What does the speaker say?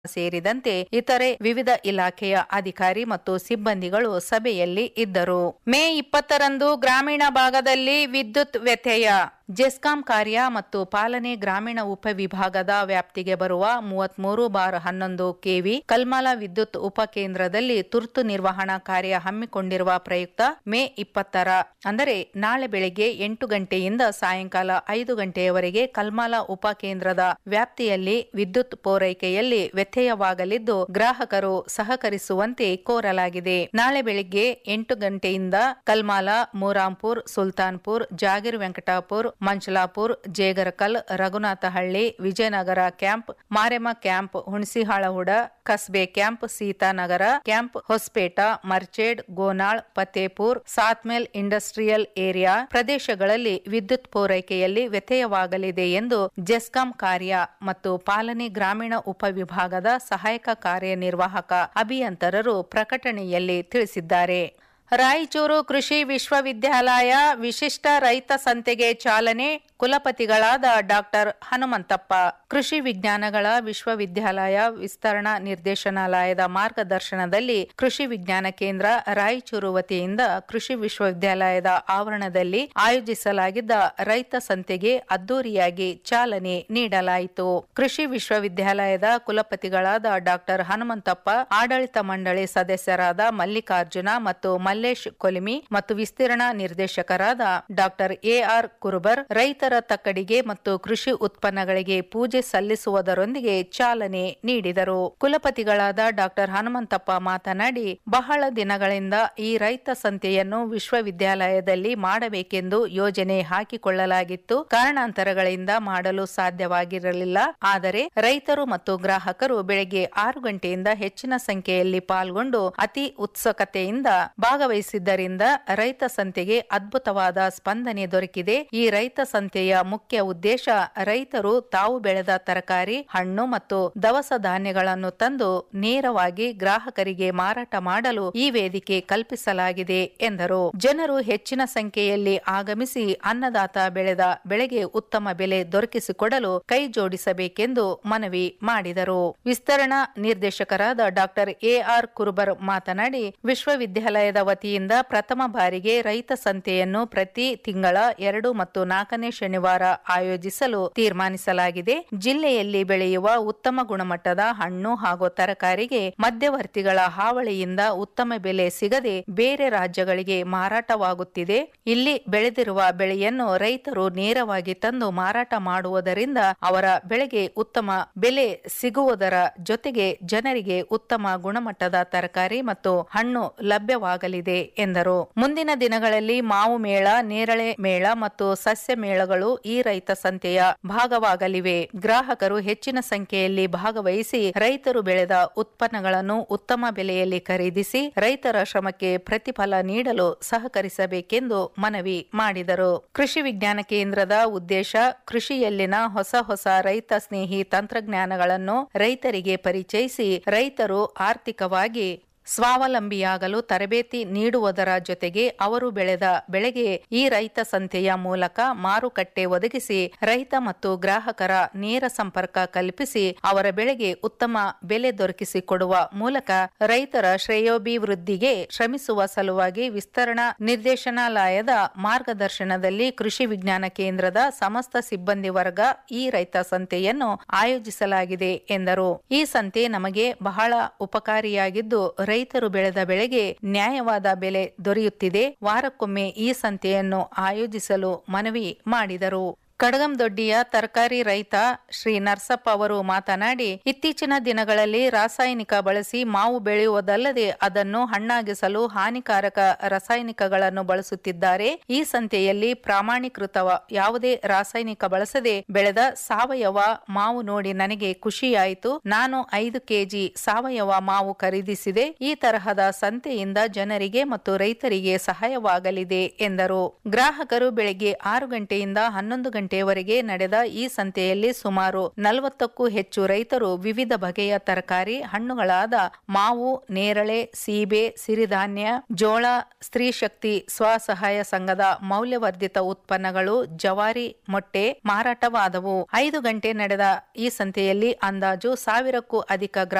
ಸೇರಿದಂತೆ ಇತರೆ ವಿವಿಧ ಇಲಾಖೆಯ ಅಧಿಕಾರಿ ಮತ್ತು ಸಿಬ್ಬಂದಿಗಳು ಸಭೆಯಲ್ಲಿ ಇದ್ದರು ಮೇ ಇಪ್ಪತ್ತರಂದು ಗ್ರಾಮೀಣ ಭಾಗದಲ್ಲಿ ವಿದ್ಯುತ್ ವ್ಯತ್ಯಯ ಜೆಸ್ಕಾಂ ಕಾರ್ಯ ಮತ್ತು ಪಾಲನೆ ಗ್ರಾಮೀಣ ಉಪವಿಭಾಗದ ವ್ಯಾಪ್ತಿಗೆ ಬರುವ ಮೂವತ್ಮೂರು ಬಾರ್ ಹನ್ನೊಂದು ಕೆವಿ ಕಲ್ಮಾಲ ವಿದ್ಯುತ್ ಉಪಕೇಂದ್ರದಲ್ಲಿ ತುರ್ತು ನಿರ್ವಹಣಾ ಕಾರ್ಯ ಹಮ್ಮಿಕೊಂಡಿರುವ ಪ್ರಯುಕ್ತ ಮೇ ಇಪ್ಪತ್ತರ ಅಂದರೆ ನಾಳೆ ಬೆಳಗ್ಗೆ ಎಂಟು ಗಂಟೆಯಿಂದ ಸಾಯಂಕಾಲ ಐದು ಗಂಟೆಯವರೆಗೆ ಕಲ್ಮಾಲ ಉಪಕೇಂದ್ರದ ವ್ಯಾಪ್ತಿಯಲ್ಲಿ ವಿದ್ಯುತ್ ಪೂರೈಕೆಯಲ್ಲಿ ವ್ಯತ್ಯಯವಾಗಲಿದ್ದು ಗ್ರಾಹಕರು ಸಹಕರಿಸುವಂತೆ ಕೋರಲಾಗಿದೆ ನಾಳೆ ಬೆಳಿಗ್ಗೆ ಎಂಟು ಗಂಟೆಯಿಂದ Kalmala Murampur Sultanpur Jagir Venkatapur Manchalapur Jegarkal Raghunathahalli Vijayanagara camp Maremma camp Hunasihalhuda Kasbe camp Seethanagara camp Hosapete Marched Gonal Fatehpur Satmail industrial area ಪ್ರದೇಶಗಳಲ್ಲಿ ವಿದ್ಯುತ್ ಪೂರೈಕೆಯಲ್ಲಿ ವ್ಯತ್ಯಯವಾಗಲಿದೆ ಎಂದು ಜೆಸ್ಕಾಂ ಕಾರ್ಯ ಮತ್ತು ಪಾಲನೆ ಗ್ರಾಮೀಣ ಉಪವಿಭಾಗದ ಸಹಾಯಕ ಕಾರ್ಯನಿರ್ವಾಹಕ ಅಭಿಯಂತರರು ಪ್ರಕಟಣೆಯಲ್ಲಿ ತಿಳಿಸಿದ್ದಾರೆ ರಾಯಚೂರು ಕೃಷಿ ವಿಶ್ವವಿದ್ಯಾಲಯ ವಿಶಿಷ್ಟ ರೈತ ಸಂತೆಗೆ ಚಾಲನೆ ಕುಲಪತಿಗಳಾದ ಡಾಕ್ಟರ್ ಹನುಮಂತಪ್ಪ ಕೃಷಿ ವಿಜ್ಞಾನಗಳ ವಿಶ್ವವಿದ್ಯಾಲಯ ವಿಸ್ತರಣಾ ನಿರ್ದೇಶನಾಲಯದ ಮಾರ್ಗದರ್ಶನದಲ್ಲಿ ಕೃಷಿ ವಿಜ್ಞಾನ ಕೇಂದ್ರ ರಾಯಚೂರು ವತಿಯಿಂದ ಕೃಷಿ ವಿಶ್ವವಿದ್ಯಾಲಯದ ಆವರಣದಲ್ಲಿ ಆಯೋಜಿಸಲಾಗಿದ್ದ ರೈತ ಸಂತೆಗೆ ಅದ್ದೂರಿಯಾಗಿ ಚಾಲನೆ ನೀಡಲಾಯಿತು ಕೃಷಿ ವಿಶ್ವವಿದ್ಯಾಲಯದ ಕುಲಪತಿಗಳಾದ ಡಾಕ್ಟರ್ ಹನುಮಂತಪ್ಪ ಆಡಳಿತ ಮಂಡಳಿ ಸದಸ್ಯರಾದ ಮಲ್ಲಿಕಾರ್ಜುನ ಮತ್ತು ಮಲ್ಲೇಶ್ ಕೊಲಿಮಿ ಮತ್ತು ವಿಸ್ತೀರ್ಣ ನಿರ್ದೇಶಕರಾದ ಡಾಕ್ಟರ್ ಎಆರ್ ಕುರುಬರ್ ರೈತರ ತಕ್ಕಡಿಗೆ ಮತ್ತು ಕೃಷಿ ಉತ್ಪನ್ನಗಳಿಗೆ ಪೂಜೆ ಸಲ್ಲಿಸುವುದರೊಂದಿಗೆ ಚಾಲನೆ ನೀಡಿದರು ಕುಲಪತಿಗಳಾದ ಡಾಕ್ಟರ್ ಹನುಮಂತಪ್ಪ ಮಾತನಾಡಿ ಬಹಳ ದಿನಗಳಿಂದ ಈ ರೈತ ಸಂತೆಯನ್ನು ವಿಶ್ವವಿದ್ಯಾಲಯದಲ್ಲಿ ಮಾಡಬೇಕೆಂದು ಯೋಜನೆ ಹಾಕಿಕೊಳ್ಳಲಾಗಿತ್ತು ಕಾರಣಾಂತರಗಳಿಂದ ಮಾಡಲು ಸಾಧ್ಯವಾಗಿರಲಿಲ್ಲ ಆದರೆ ರೈತರು ಮತ್ತು ಗ್ರಾಹಕರು ಬೆಳಗ್ಗೆ ಆರು ಗಂಟೆಯಿಂದ ಹೆಚ್ಚಿನ ಸಂಖ್ಯೆಯಲ್ಲಿ ಪಾಲ್ಗೊಂಡು ಅತಿ ಉತ್ಸುಕತೆಯಿಂದ ಭಾಗವಹಿಸಿದ್ದರಿಂದ ರೈತ ಸಂತೆಗೆ ಅದ್ಭುತವಾದ ಸ್ಪಂದನೆ ದೊರಕಿದೆ ಈ ರೈತ ಸಂತೆಯ ಮುಖ್ಯ ಉದ್ದೇಶ ರೈತರು ತಾವು ಬೆಳೆದ ತರಕಾರಿ ಹಣ್ಣು ಮತ್ತು ದವಸ ಧಾನ್ಯಗಳನ್ನು ತಂದು ನೇರವಾಗಿ ಗ್ರಾಹಕರಿಗೆ ಮಾರಾಟ ಮಾಡಲು ಈ ವೇದಿಕೆ ಕಲ್ಪಿಸಲಾಗಿದೆ ಎಂದರು ಜನರು ಹೆಚ್ಚಿನ ಸಂಖ್ಯೆಯಲ್ಲಿ ಆಗಮಿಸಿ ಅನ್ನದಾತ ಬೆಳೆದ ಬೆಳೆಗೆ ಉತ್ತಮ ಬೆಲೆ ದೊರಕಿಸಿಕೊಡಲು ಕೈ ಜೋಡಿಸಬೇಕೆಂದು ಮನವಿ ಮಾಡಿದರು ವಿಸ್ತರಣಾ ನಿರ್ದೇಶಕರಾದ ಡಾಕ್ಟರ್ ಎಆರ್ ಕುರುಬರ್ ಮಾತನಾಡಿ ವಿಶ್ವವಿದ್ಯಾಲಯದ ವತಿಯಿಂದ ಪ್ರಥಮ ಬಾರಿಗೆ ರೈತ ಸಂತೆಯನ್ನು ಪ್ರತಿ ತಿಂಗಳ ಎರಡು ಮತ್ತು ನಾಲ್ಕನೇ ಶನಿವಾರ ಆಯೋಜಿಸಲು ತೀರ್ಮಾನಿಸಲಾಗಿದೆ ಜಿಲ್ಲೆಯಲ್ಲಿ ಬೆಳೆಯುವ ಉತ್ತಮ ಗುಣಮಟ್ಟದ ಹಣ್ಣು ಹಾಗೂ ತರಕಾರಿಗೆ ಮಧ್ಯವರ್ತಿಗಳ ಹಾವಳಿಯಿಂದ ಉತ್ತಮ ಬೆಲೆ ಸಿಗದೆ ಬೇರೆ ರಾಜ್ಯಗಳಿಗೆ ಮಾರಾಟವಾಗುತ್ತಿದೆ ಇಲ್ಲಿ ಬೆಳೆದಿರುವ ಬೆಳೆಯನ್ನು ರೈತರು ನೇರವಾಗಿ ತಂದು ಮಾರಾಟ ಮಾಡುವುದರಿಂದ ಅವರ ಬೆಳೆಗೆ ಉತ್ತಮ ಬೆಲೆ ಸಿಗುವುದರ ಜೊತೆಗೆ ಜನರಿಗೆ ಉತ್ತಮ ಗುಣಮಟ್ಟದ ತರಕಾರಿ ಮತ್ತು ಹಣ್ಣು ಲಭ್ಯವಾಗಲಿದೆ ಎಂದರು ಮುಂದಿನ ದಿನಗಳಲ್ಲಿ ಮಾವು ಮೇಳ ನೇರಳೆ ಮೇಳ ಮತ್ತು ಸಸ್ಯ ಮೇಳಗಳು ಈ ರೈತ ಸಂತೆಯ ಭಾಗವಾಗಲಿವೆ ಗ್ರಾಹಕರು ಹೆಚ್ಚಿನ ಸಂಖ್ಯೆಯಲ್ಲಿ ಭಾಗವಹಿಸಿ ರೈತರು ಬೆಳೆದ ಉತ್ಪನ್ನಗಳನ್ನು ಉತ್ತಮ ಬೆಲೆಯಲ್ಲಿ ಖರೀದಿಸಿ ರೈತರ ಶ್ರಮಕ್ಕೆ ಪ್ರತಿಫಲ ನೀಡಲು ಸಹಕರಿಸಬೇಕೆಂದು ಮನವಿ ಮಾಡಿದರು ಕೃಷಿ ವಿಜ್ಞಾನ ಕೇಂದ್ರದ ಉದ್ದೇಶ ಕೃಷಿಯಲ್ಲಿನ ಹೊಸ ಹೊಸ ರೈತ ಸ್ನೇಹಿ ತಂತ್ರಜ್ಞಾನಗಳನ್ನು ರೈತರಿಗೆ ಪರಿಚಯಿಸಿ ರೈತರು ಆರ್ಥಿಕವಾಗಿ ಸ್ವಾವಲಂಬಿಯಾಗಲು ತರಬೇತಿ ನೀಡುವುದರ ಜೊತೆಗೆ ಅವರು ಬೆಳೆದ ಬೆಳೆಗೆ ಈ ರೈತ ಸಂತೆಯ ಮೂಲಕ ಮಾರುಕಟ್ಟೆ ಒದಗಿಸಿ ರೈತ ಮತ್ತು ಗ್ರಾಹಕರ ನೇರ ಸಂಪರ್ಕ ಕಲ್ಪಿಸಿ ಅವರ ಬೆಳೆಗೆ ಉತ್ತಮ ಬೆಲೆ ದೊರಕಿಸಿಕೊಡುವ ಮೂಲಕ ರೈತರ ಶ್ರೇಯೋಭಿವೃದ್ಧಿಗೆ ಶ್ರಮಿಸುವ ಸಲುವಾಗಿ ವಿಸ್ತರಣಾ ನಿರ್ದೇಶನಾಲಯದ ಮಾರ್ಗದರ್ಶನದಲ್ಲಿ ಕೃಷಿ ವಿಜ್ಞಾನ ಕೇಂದ್ರದ ಸಮಸ್ತ ಸಿಬ್ಬಂದಿ ವರ್ಗ ಈ ರೈತ ಸಂತೆಯನ್ನು ಆಯೋಜಿಸಲಾಗಿದೆ ಎಂದರು ಈ ಸಂತೆ ನಮಗೆ ಬಹಳ ಉಪಕಾರಿಯಾಗಿದ್ದು ರೈತರು ಬೆಳೆದ ಬೆಳೆಗೆ ನ್ಯಾಯವಾದ ಬೆಲೆ ದೊರೆಯುತ್ತಿದೆ ವಾರಕ್ಕೊಮ್ಮೆ ಈ ಸಂತೆಯನ್ನು ಆಯೋಜಿಸಲು ಮನವಿ ಮಾಡಿದರು ಕಡಗಂದೊಡ್ಡಿಯ ತರಕಾರಿ ರೈತ ಶ್ರೀ ನರ್ಸಪ್ಪ ಅವರು ಮಾತನಾಡಿ ಇತ್ತೀಚಿನ ದಿನಗಳಲ್ಲಿ ರಾಸಾಯನಿಕ ಬಳಸಿ ಮಾವು ಬೆಳೆಯುವುದಲ್ಲದೆ ಅದನ್ನು ಹಣ್ಣಾಗಿಸಲು ಹಾನಿಕಾರಕ ರಾಸಾಯನಿಕಗಳನ್ನು ಬಳಸುತ್ತಿದ್ದಾರೆ ಈ ಸಂತೆಯಲ್ಲಿ ಪ್ರಾಮಾಣೀಕೃತ ಯಾವುದೇ ರಾಸಾಯನಿಕ ಬಳಸದೆ ಬೆಳೆದ ಸಾವಯವ ಮಾವು ನೋಡಿ ನನಗೆ ಖುಷಿಯಾಯಿತು ನಾನು ಐದು ಕೆಜಿ ಸಾವಯವ ಮಾವು ಖರೀದಿಸಿದೆ ಈ ತರಹದ ಸಂತೆಯಿಂದ ಜನರಿಗೆ ಮತ್ತು ರೈತರಿಗೆ ಸಹಾಯವಾಗಲಿದೆ ಎಂದರು ಗ್ರಾಹಕರು ಬೆಳಗ್ಗೆ ಆರು ಗಂಟೆಯಿಂದ ಹನ್ನೊಂದು ಗಂಟೆ ಗಂಟೆಯವರೆಗೆ ನಡೆದ ಈ ಸಂತೆಯಲ್ಲಿ ಸುಮಾರು ನಲವತ್ತಕ್ಕೂ ಹೆಚ್ಚು ರೈತರು ವಿವಿಧ ಬಗೆಯ ತರಕಾರಿ ಹಣ್ಣುಗಳಾದ ಮಾವು ನೇರಳೆ ಸೀಬೆ ಸಿರಿಧಾನ್ಯ ಜೋಳ ಸ್ತ್ರೀ ಶಕ್ತಿ ಸ್ವಸಹಾಯ ಸಂಘದ ಮೌಲ್ಯವರ್ಧಿತ ಉತ್ಪನ್ನಗಳು ಜವಾರಿ ಮೊಟ್ಟೆ ಮಾರಾಟವಾದವು ಐದು ಗಂಟೆ ನಡೆದ ಈ ಸಂತೆಯಲ್ಲಿ ಅಂದಾಜು ಸಾವಿರಕ್ಕೂ ಅಧಿಕ